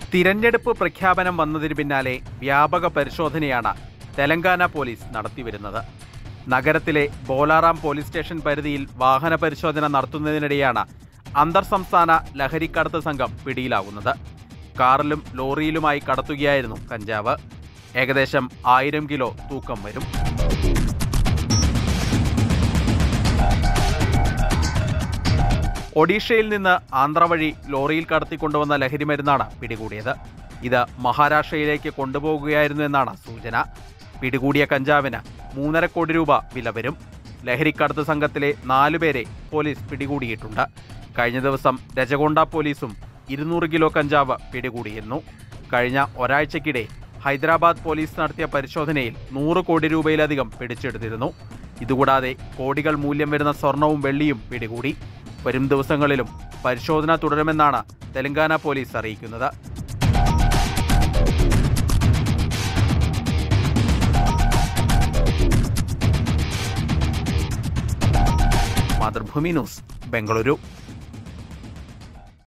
തിരഞ്ഞെടുപ്പ് പ്രഖ്യാപനം വന്നതിന് പിന്നാലെ വ്യാപക പരിശോധനയാണ് തെലങ്കാന പോലീസ് നടത്തിവരുന്നത് നഗരത്തിലെ ബോലാറാം പോലീസ് സ്റ്റേഷൻ പരിധിയിൽ വാഹന പരിശോധന നടത്തുന്നതിനിടെയാണ് അന്തർ സംസ്ഥാന ലഹരിക്കടത്ത് സംഘം പിടിയിലാകുന്നത് കാറിലും ലോറിയിലുമായി കടത്തുകയായിരുന്നു കഞ്ചാവ് ഏകദേശം ആയിരം കിലോ തൂക്കം വരും ഒഡീഷയിൽ നിന്ന് ആന്ധ്ര വഴി ലോറിയിൽ കടത്തിക്കൊണ്ടുവന്ന ലഹരിമരുന്നാണ് പിടികൂടിയത് ഇത് മഹാരാഷ്ട്രയിലേക്ക് കൊണ്ടുപോകുകയായിരുന്നു എന്നാണ് സൂചന പിടികൂടിയ കഞ്ചാവിന് മൂന്നര കോടി രൂപ വില വരും ലഹരിക്കടത്ത് സംഘത്തിലെ നാലുപേരെ പോലീസ് പിടികൂടിയിട്ടുണ്ട് കഴിഞ്ഞ ദിവസം രജകൊണ്ട പോലീസും ഇരുന്നൂറ് കിലോ കഞ്ചാവ് പിടികൂടിയിരുന്നു കഴിഞ്ഞ ഒരാഴ്ചക്കിടെ ഹൈദരാബാദ് പോലീസ് നടത്തിയ പരിശോധനയിൽ നൂറ് കോടി രൂപയിലധികം പിടിച്ചെടുത്തിരുന്നു ഇതുകൂടാതെ കോടികൾ മൂല്യം വരുന്ന സ്വർണവും വെള്ളിയും പിടികൂടി വരും ദിവസങ്ങളിലും പരിശോധന തുടരുമെന്നാണ് തെലങ്കാന പോലീസ് അറിയിക്കുന്നത് മാതൃഭൂമി ന്യൂസ് ബംഗളൂരു